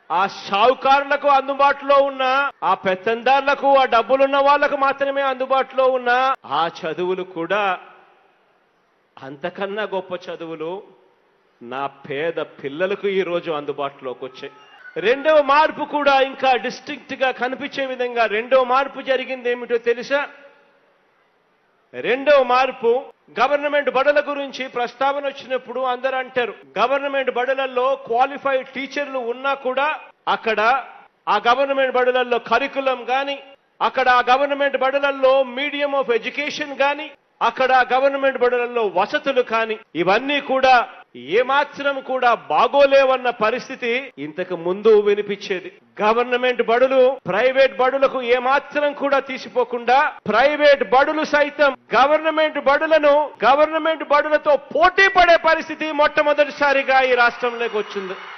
ఆ షావుకారులకు అందుబాటులో ఉన్న ఆ పెత్తందారులకు ఆ డబ్బులున్న వాళ్ళకు మాత్రమే అందుబాటులో ఉన్న ఆ చదువులు కూడా అంతకన్నా గొప్ప చదువులు నా పేద పిల్లలకు ఈ రోజు అందుబాటులోకి వచ్చాయి రెండవ మార్పు కూడా ఇంకా డిస్టింక్ట్ గా కనిపించే విధంగా రెండవ మార్పు జరిగింది ఏమిటో తెలుసా రెండవ మార్పు గవర్నమెంట్ బడుల గురించి ప్రస్తావన వచ్చినప్పుడు అందరూ అంటారు గవర్నమెంట్ బడులలో క్వాలిఫైడ్ టీచర్లు ఉన్నా కూడా అక్కడ ఆ గవర్నమెంట్ బడులలో కరికులం గాని అక్కడ ఆ గవర్నమెంట్ బడులలో మీడియం ఆఫ్ ఎడ్యుకేషన్ గాని అక్కడ ఆ గవర్నమెంట్ బడులలో వసతులు కాని ఇవన్నీ కూడా ఏమాత్రం కూడా బాగోలేవన్న పరిస్థితి ఇంతకు ముందు వినిపించేది గవర్నమెంట్ బడులు ప్రైవేట్ బడులకు ఏమాత్రం కూడా తీసిపోకుండా ప్రైవేట్ బడులు సైతం గవర్నమెంట్ బడులను గవర్నమెంట్ బడులతో పోటీ పడే పరిస్థితి మొట్టమొదటిసారిగా ఈ రాష్ట్రంలోకి వచ్చింది